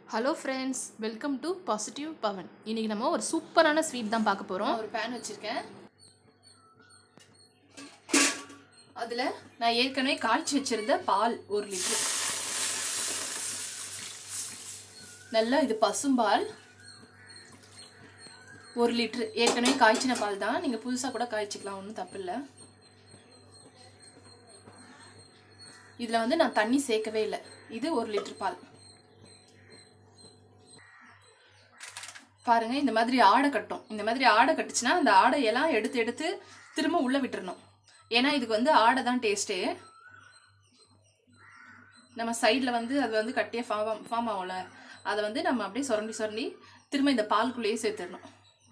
hello friends welcome to positive Pavan இன்னைக்கு நம்ம ஒரு சூப்பரான ஸ்வீட் தான் பார்க்க போகிறோம் ஒரு பேன் வச்சுருக்கேன் அதில் நான் ஏற்கனவே காய்ச்சி வச்சிருந்த பால் ஒரு லிட்டர் நல்லா இது பசும்பால் ஒரு லிட்டர் ஏற்கனவே காய்ச்சின பால் தான் நீங்கள் புதுசாக கூட காய்ச்சிக்கலாம் ஒன்றும் தப்பு இல்லை இதில் வந்து நான் தண்ணி சேர்க்கவே இல்லை இது ஒரு லிட்டர் பால் பாருங்க இந்த மாதிரி ஆடை கட்டும் இந்த மாதிரி ஆடை கட்டுச்சுன்னா அந்த ஆடையெல்லாம் எடுத்து எடுத்து திரும்ப உள்ள விட்டுறணும் ஏன்னா இதுக்கு வந்து ஆடை தான் டேஸ்ட்டு நம்ம சைடில் வந்து அது வந்து கட்டியாக ஃபார்ம் ஃபார்ம் ஆகும்ல அதை வந்து நம்ம அப்படியே சுரண்டி சுரண்டி திரும்ப இந்த பால்குள்ளேயே சேர்த்துடணும்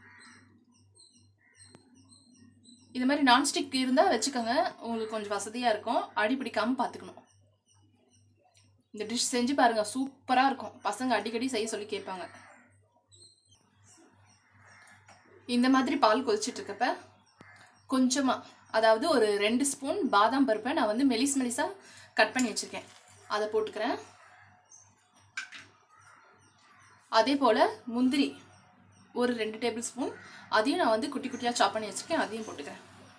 இது மாதிரி நான்ஸ்டிக் இருந்தால் வச்சுக்கோங்க உங்களுக்கு கொஞ்சம் வசதியாக இருக்கும் அடி பிடிக்காமல் பார்த்துக்கணும் இந்த டிஷ் செஞ்சு பாருங்கள் சூப்பராக இருக்கும் பசங்க அடிக்கடி செய்ய சொல்லி கேட்பாங்க இந்த மாதிரி பால் கொதிச்சிட்டு இருக்கப்ப கொஞ்சமாக அதாவது ஒரு ரெண்டு ஸ்பூன் பாதாம் பருப்பை நான் வந்து மெலிஸ் மெலிஸாக கட் பண்ணி வச்சுருக்கேன் அதை போட்டுக்கிறேன் அதே போல் முந்திரி ஒரு ரெண்டு டேபிள் ஸ்பூன் அதையும் நான் வந்து குட்டி குட்டியாக சாப் பண்ணி வச்சுருக்கேன் அதையும் போட்டுக்கிறேன்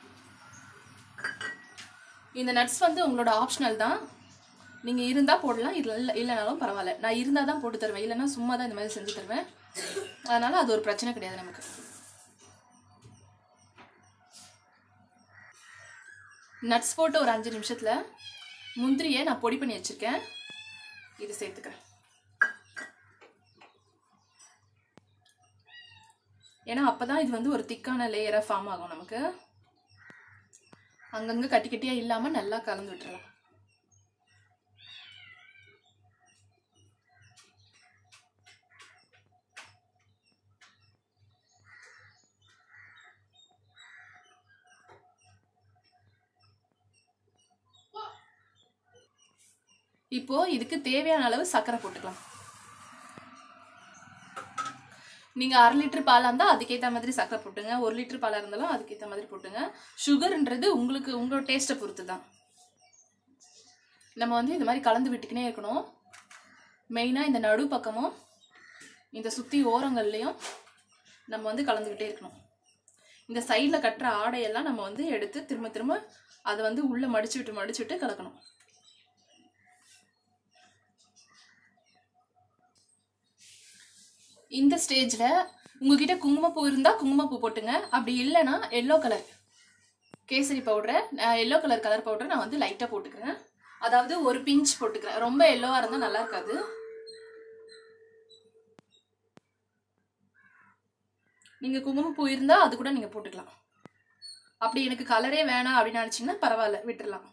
இந்த நட்ஸ் வந்து உங்களோட ஆப்ஷனல் தான் நீங்கள் இருந்தால் போடலாம் இல்லை இல்லை இல்லைனாலும் பரவாயில்ல நான் இருந்தால் தான் போட்டு தருவேன் இல்லைன்னா சும்மா தான் இந்த மாதிரி செஞ்சு தருவேன் அதனால் அது ஒரு பிரச்சனை கிடையாது நமக்கு நட்ஸ் போட்டு ஒரு அஞ்சு நிமிஷத்தில் முந்திரியை நான் பொடி பண்ணி வச்சுருக்கேன் இது சேர்த்துக்கிறேன் ஏன்னா அப்போ தான் இது வந்து ஒரு திக்கான லேயராக ஃபார்ம் ஆகும் நமக்கு அங்கங்கே கட்டி கட்டியாக இல்லாமல் நல்லா கலந்து விட்டுறலாம் இப்போ இதுக்கு தேவையான அளவு சர்க்கரை போட்டுக்கலாம் நீங்கள் அரை லிட்டர் பாலாக இருந்தால் அதுக்கேற்ற மாதிரி சர்க்கரை போட்டுங்க ஒரு லிட்டர் பாலாக இருந்தாலும் அதுக்கேற்ற மாதிரி போட்டுங்க சுகர்ன்றது உங்களுக்கு உங்களோட டேஸ்ட்டை பொறுத்து தான் நம்ம வந்து இது மாதிரி கலந்து விட்டுக்கினே இருக்கணும் மெயினாக இந்த நடு பக்கமும் இந்த சுற்றி ஓரங்கள்லேயும் நம்ம வந்து கலந்துக்கிட்டே இருக்கணும் இந்த சைடில் கட்டுற ஆடையெல்லாம் நம்ம வந்து எடுத்து திரும்ப திரும்ப அதை வந்து உள்ளே மடிச்சு விட்டு மடிச்சு விட்டு கலக்கணும் இந்த ஸ்டேஜில் உங்ககிட்ட குங்குமப்பூ இருந்தால் குங்குமப்பூ போட்டுங்க அப்படி இல்லைன்னா எல்லோ கலர் கேசரி பவுடரை எல்லோ கலர் கலர் பவுடரை நான் வந்து லைட்டாக போட்டுக்கிறேன் அதாவது ஒரு பிஞ்ச் போட்டுக்கிறேன் ரொம்ப எல்லோவாக இருந்தால் நல்லா இருக்காது நீங்கள் குங்குமப்பூ இருந்தால் அது கூட நீங்கள் போட்டுக்கலாம் அப்படி எனக்கு கலரே வேணாம் அப்படின்னு நினச்சிங்கன்னா பரவாயில்ல விட்டுடலாம்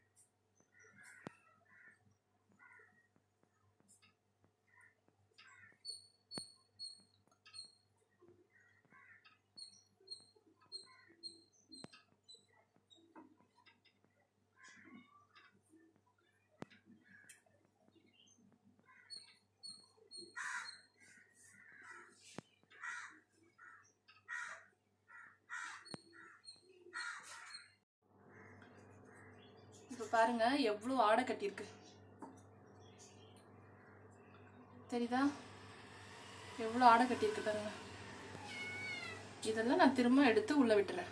இப்போ பாருங்க எவ்வளோ ஆடை கட்டியிருக்கு தெரியுதா எவ்வளோ ஆடை கட்டியிருக்கு பாருங்க இதெல்லாம் நான் திரும்ப எடுத்து உள்ள விட்டுறேன்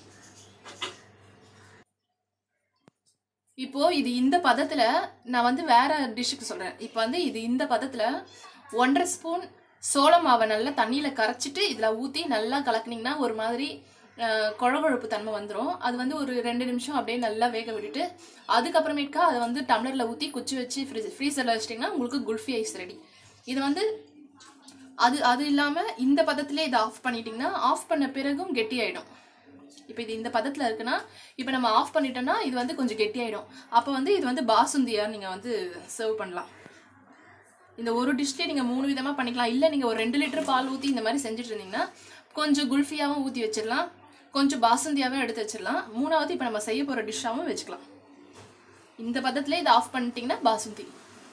இப்போ இது இந்த பதத்துல நான் வந்து வேற டிஷ்ஷுக்கு சொல்றேன் இப்போ வந்து இது இந்த பதத்துல ஒன்றரை ஸ்பூன் சோள மாவை நல்லா தண்ணியில கரைச்சிட்டு இதுல ஊத்தி நல்லா கலக்குனீங்கன்னா ஒரு மாதிரி குழகுழப்பு தன்மை வந்துடும் அது வந்து ஒரு ரெண்டு நிமிஷம் அப்படியே நல்லா வேக விட்டுட்டு அதுக்கப்புறமேட்டுக்கா அதை வந்து டம்ளரில் ஊற்றி குச்சி வச்சு ஃப்ரீஸ் ஃப்ரீசரில் வச்சிட்டிங்கன்னா உங்களுக்கு குல்ஃபி ஐஸ் ரெடி இது வந்து அது அது இல்லாமல் இந்த பதத்திலே இதை ஆஃப் பண்ணிட்டீங்கன்னா ஆஃப் பண்ண பிறகும் கெட்டி ஆகிடும் இப்போ இது இந்த பதத்தில் இருக்குன்னா இப்போ நம்ம ஆஃப் பண்ணிட்டோம்னா இது வந்து கொஞ்சம் கெட்டியாயிடும் அப்போ வந்து இது வந்து பாசுந்தியாக நீங்கள் வந்து சர்வ் பண்ணலாம் இந்த ஒரு டிஷ்லேயே நீங்கள் மூணு விதமாக பண்ணிக்கலாம் இல்லை நீங்கள் ஒரு ரெண்டு லிட்டர் பால் ஊற்றி இந்த மாதிரி செஞ்சுட்டு இருந்தீங்கன்னா கொஞ்சம் குல்ஃபியாகவும் ஊற்றி வச்சிடலாம் கொஞ்சம் பாசந்தியாகவும் எடுத்து வச்சிடலாம் மூணாவது இப்போ நம்ம செய்ய போகிற டிஷ்ஷாகவும் வச்சுக்கலாம் இந்த பதத்திலே இதை ஆஃப் பண்ணிட்டீங்கன்னா பாசுந்தி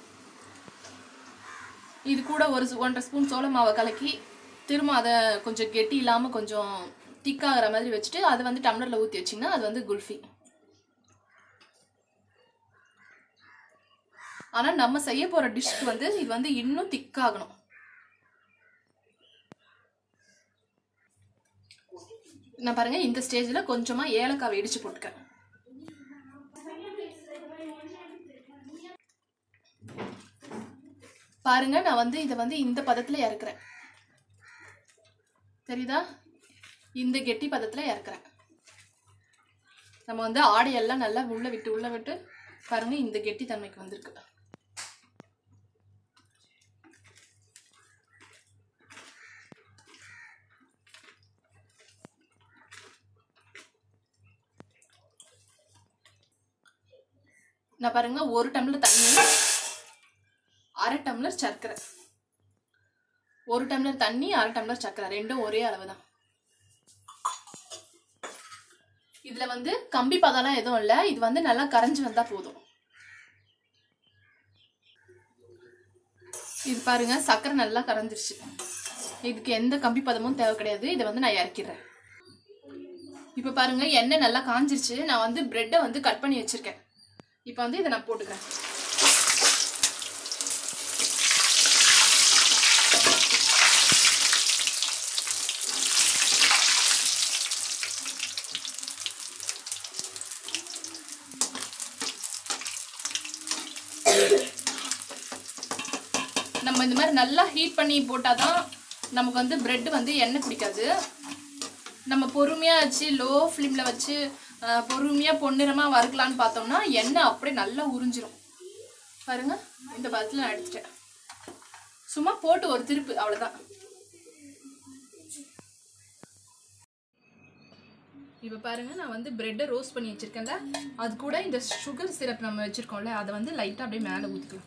இது கூட ஒரு ஒன்றரை ஸ்பூன் சோள மாவை கலக்கி திரும்ப அதை கொஞ்சம் கெட்டி இல்லாமல் கொஞ்சம் திக்காகிற மாதிரி வச்சுட்டு அதை வந்து டம்ளரில் ஊற்றி வச்சிங்கன்னா அது வந்து குல்ஃபி ஆனால் நம்ம செய்ய போகிற டிஷ்க்கு வந்து இது வந்து இன்னும் திக்காகணும் நான் பாருங்க இந்த ஸ்டேஜில் கொஞ்சமாக ஏலக்காவை இடிச்சு போட்டுக்கேன் பாருங்க நான் வந்து இதை வந்து இந்த பதத்தில் இறக்குறேன் தெரியுதா இந்த கெட்டி பதத்தில் இறக்குறேன் நம்ம வந்து ஆடையெல்லாம் நல்லா உள்ள விட்டு உள்ள விட்டு பாருங்க இந்த கெட்டி தன்மைக்கு வந்திருக்கு நான் பாருங்க ஒரு டம்ளர் தண்ணி அரை டம்ளர் சர்க்கரை ஒரு டம்ளர் தண்ணி அரை டம்ளர் சர்க்கரை ரெண்டும் ஒரே அளவு தான் இதுல வந்து கம்பி பதம்லாம் எதுவும் இல்லை இது வந்து நல்லா கரைஞ்சு வந்தா போதும் இது பாருங்க சர்க்கரை நல்லா கரைஞ்சிருச்சு இதுக்கு எந்த கம்பி பதமும் தேவை கிடையாது இதை வந்து நான் இறக்கிடுறேன் இப்போ பாருங்க எண்ணெய் நல்லா காஞ்சிருச்சு நான் வந்து பிரெட்டை வந்து கட் பண்ணி வச்சிருக்கேன் இப்போ வந்து இதை நான் போட்டுக்கிறேன் நம்ம இந்த மாதிரி நல்லா ஹீட் பண்ணி போட்டால் தான் நமக்கு வந்து பிரெட் வந்து எண்ணெய் பிடிக்காது நம்ம பொறுமையாக வச்சு லோ ஃப்ளேமில் வச்சு பொறுமையாக பொன்னிறமாக வறுக்கலான்னு பார்த்தோம்னா எண்ணெய் அப்படியே நல்லா உறிஞ்சிரும் பாருங்க இந்த பதத்தில் நான் எடுத்துட்டேன் சும்மா போட்டு ஒரு திருப்பு அவ்வளோதான் இப்போ பாருங்க நான் வந்து பிரெட்டை ரோஸ்ட் பண்ணி வச்சிருக்கேன்ல அது கூட இந்த சுகர் சிரப் நம்ம வச்சிருக்கோம்ல அதை வந்து லைட்டாக அப்படியே மேலே ஊற்றிக்கலாம்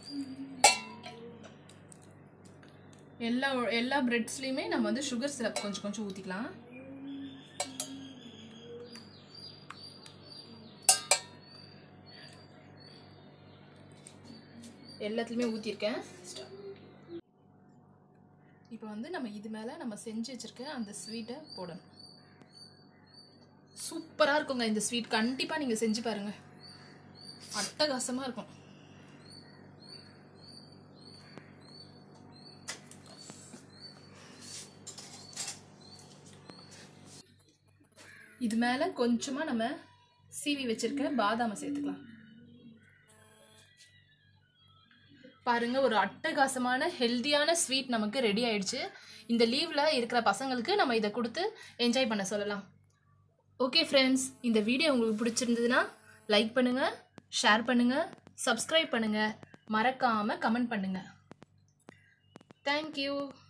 எல்லா எல்லா பிரெட்ஸ்லேயுமே நம்ம வந்து சுகர் சிரப் கொஞ்சம் கொஞ்சம் ஊற்றிக்கலாம் எல்லாத்துலேயுமே ஊற்றிருக்கேன் இப்போ வந்து நம்ம இது மேலே நம்ம செஞ்சு வச்சுருக்க அந்த ஸ்வீட்டை போடணும் சூப்பராக இருக்குங்க இந்த ஸ்வீட் கண்டிப்பாக நீங்கள் செஞ்சு பாருங்கள் அட்டகாசமாக இருக்கும் இது மேலே கொஞ்சமாக நம்ம சீவி வச்சிருக்க பாதாமை சேர்த்துக்கலாம் பாருங்க ஒரு அட்டகாசமான ஹெல்தியான ஸ்வீட் நமக்கு ரெடி ஆயிடுச்சு இந்த லீவில் இருக்கிற பசங்களுக்கு நம்ம இதை கொடுத்து என்ஜாய் பண்ண சொல்லலாம் ஓகே ஃப்ரெண்ட்ஸ் இந்த வீடியோ உங்களுக்கு பிடிச்சிருந்ததுன்னா லைக் பண்ணுங்கள் ஷேர் பண்ணுங்கள் சப்ஸ்கிரைப் பண்ணுங்கள் மறக்காமல் கமெண்ட் பண்ணுங்கள் தேங்க்யூ